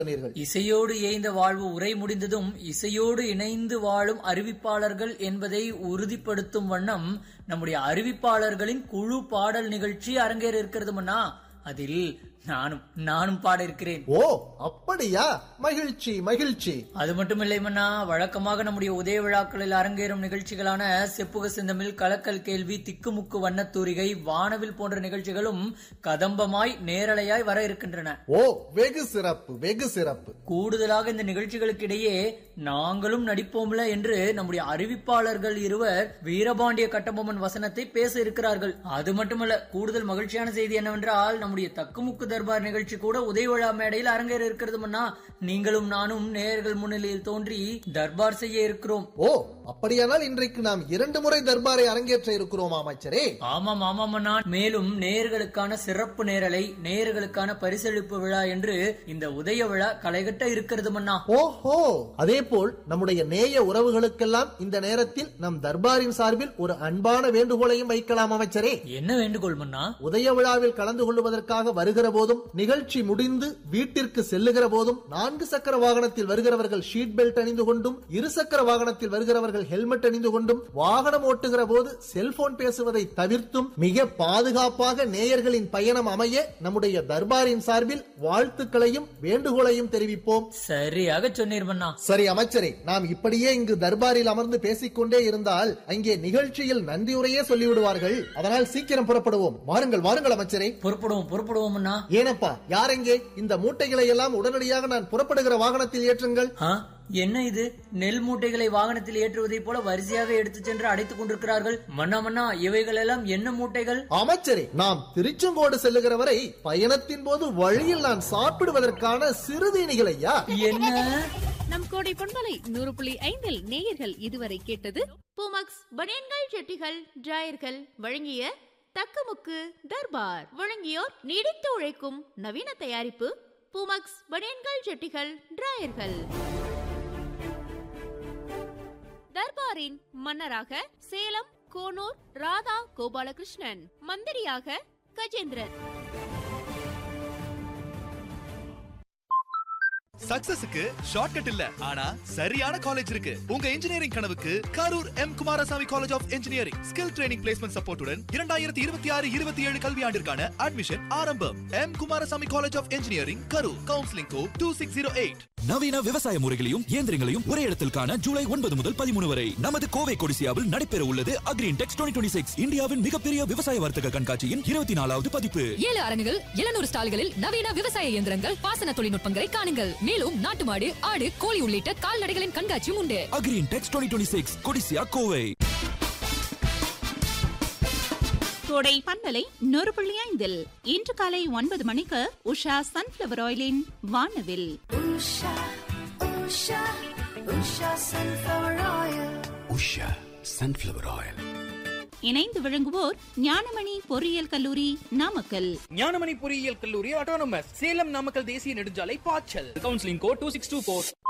சொன்னீர்கள் இசையோடு இயைந்த வாழ்வு உரை முடிந்ததும் இசையோடு இணைந்து வாழும் அறிவிப்பாளர்கள் என்பதை உறுதிப்படுத்தும் வண்ணம் நம்முடைய அறிவிப்பாளர்களின் குழு பாடல் நிகழ்ச்சி அரங்கேற இருக்கிறது மன்னா அதில் நானும் நானும் பாட இருக்கிறேன் ஓ அப்படியா மகிழ்ச்சி மகிழ்ச்சி அது மட்டும் இல்லை மன்னா வழக்கமாக நம்முடைய உதய விழாக்களில் அரங்கேறும் நிகழ்ச்சிகளான செப்புக செந்தமிழ் கலக்கல் கேள்வி திக்குமுக்கு வண்ணத்தூரிகை வானவில் போன்ற நிகழ்ச்சிகளும் கதம்பமாய் நேரலையாய் வர இருக்கின்றன ஓ வெகு சிறப்பு வெகு சிறப்பு கூடுதலாக இந்த நிகழ்ச்சிகளுக்கு இடையே நாங்களும் நடிப்போம்ல என்று நம்முடைய அறிவிப்பாளர்கள் இருவர் வீரபாண்டிய கட்டபொம்மன் வசனத்தை பேச இருக்கிறார்கள் அது மட்டுமல்ல கூடுதல் மகிழ்ச்சியான செய்தி என்னவென்றால் நம்முடைய தக்குமுக்கு தர்பார் நிகழ்ச்சி கூட உதய விழா மேடையில் அரங்கேற இருக்கிறது மன்னா நீங்களும் நானும் நேயர்கள் முன்னிலையில் தோன்றி தர்பார் செய்ய இருக்கிறோம் ஓ அப்படியானால் இன்றைக்கு நாம் இரண்டு முறை தர்பாரை அரங்கேற்ற இருக்கிறோம் அமைச்சரே ஆமாம் ஆமாம் அண்ணா மேலும் நேயர்களுக்கான சிறப்பு நேரலை நேயர்களுக்கான பரிசளிப்பு விழா என்று இந்த உதய விழா களைகட்ட இருக்கிறது மன்னா ஓஹோ அதே போல் நம்முடைய நேய உறவுகளுக்கெல்லாம் இந்த நேரத்தில் நம் தர்பாரின் சார்பில் ஒரு அன்பான வேண்டுகோளையும் வைக்கலாம் அமைச்சரே என்ன வேண்டுகோள் மன்னா உதய விழாவில் கலந்து கொள்வதற்காக வருகிற போதும் நிகழ்ச்சி முடிந்து வீட்டிற்கு செல்லுகிற போதும் நான்கு சக்கர வாகனத்தில் வருகிறவர்கள் ஷீட் பெல்ட் அணிந்து கொண்டும் இரு சக்கர வாகனத்தில் வருகிறவர்கள் ஹெல்மெட் அணிந்து கொண்டும் வாகனம் ஓட்டுகிற போது செல்போன் பேசுவதை தவிர்த்தும் மிக பாதுகாப்பாக நேயர்களின் பயணம் அமைய நம்முடைய தர்பாரின் சார்பில் வாழ்த்துக்களையும் வேண்டுகோளையும் தெரிவிப்போம் சரியாக சொன்னீர் மன்னா சரி அமைச்சரே நாம் இப்படியே இங்கு தர்பாரில் அமர்ந்து பேசிக்கொண்டே இருந்தால் அங்கே நிகழ்ச்சியில் நன்றியுரையே சொல்லிவிடுவார்கள் அதனால் சீக்கிரம் புறப்படுவோம் வாருங்கள் வாருங்கள் அமைச்சரே புறப்படுவோம் புறப்படுவோம் அண்ணா ஏனப்பா யாரெங்கே இந்த மூட்டைகளை எல்லாம் உடனடியாக நான் புறப்படுகிற வாகனத்தில் ஏற்றுங்கள் ஆ, என்ன இது நெல் மூட்டைகளை வாகனத்தில் ஏற்றுவதைப் போல வரிசையாக எடுத்துச் சென்று அடைத்துக் கொண்டிருக்கிறார்கள் மன்னா மன்னா இவைகள் எல்லாம் என்ன மூட்டைகள் அமைச்சரே நாம் திருச்செங்கோடு செல்லுகிற வரை பயணத்தின் போது வழியில் நான் சாப்பிடுவதற்கான சிறுதீனிகள் ஐயா என்ன நம் கோடை பொன்மலை நூறு புள்ளி ஐந்தில் நேயர்கள் இதுவரை கேட்டது பூமக்ஸ் பனியன்கள் ஜெட்டிகள் டிராயர்கள் வழங்கிய தக்கமுக்கு தர்பார் வழங்கியோர் நீடித்து உழைக்கும் நவீன தயாரிப்பு பூமக்ஸ் பனியன்கள் ஜெட்டிகள் டிராயர்கள் தர்பாரின் மன்னராக சேலம் கோனூர் ராதா கோபாலகிருஷ்ணன் மந்திரியாக கஜேந்திரன் சக்சஸுக்கு ஷார்ட்கட் இல்ல ஆனா சரியான காலேஜ் இருக்கு உங்க இன்ஜினியரிங் கனவுக்கு Karur M Kumarasamy college of engineering skill training placement சப்போர்ட்டுடன் இரண்டாயிரத்தி இருபத்தி ஆறு இருபத்தி ஏழு கல்வியாண்டிற்கான அட்மிஷன் ஆரம்பம் M Kumarasamy college of engineering Karur counselling code two six zero eight நவீன விவசாய முறைகளையும் இயந்திரங்களையும் ஒரே இடத்தில் காண ஜூலை ஒன்பது முதல் பதிமூணு வரை நமது கோவை கொடிசியாவில் நடைபெற உள்ளது அக்ரீன் டெக்ஸ் டுவெண்ட்டி சிக்ஸ் இந்தியாவின் மிகப்பெரிய விவசாய வர்த்தக கண்காட்சியின் இருபத்தி நாலாவது பதிப்பு ஏழு அரங்குகள் எழுநூறு ஸ்டால்களில் நவீன விவசாய இயந்திரங்கள் பாசன தொழில்நுட்பங்களை காணுங்கள் மேலும் நாட்டு மாடு ஆடு கோழி உள்ளிட்ட கால்நடைகளின் கண்காட்சியும் உண்டு Agri Intex twenty six Codissia Kovai Kodai பண்பலை நூறு புள்ளி ஐந்தில் இன்று காலை ஒன்பது மணிக்கு உஷா சன்ஃபிளவர் ஆயிலின் வானவில் உஷா சன்ஃபிளவர் ஆயில் இணைந்து விளங்குவோர் ஞானமணி பொறியியல் கல்லூரி நாமக்கல் ஞானமணி பொறியியல் கல்லூரி ஆட்டோனமஸ் சேலம் நாமக்கல் தேசிய நெடுஞ்சாலை பாய்ச்சல் counselling code two six two four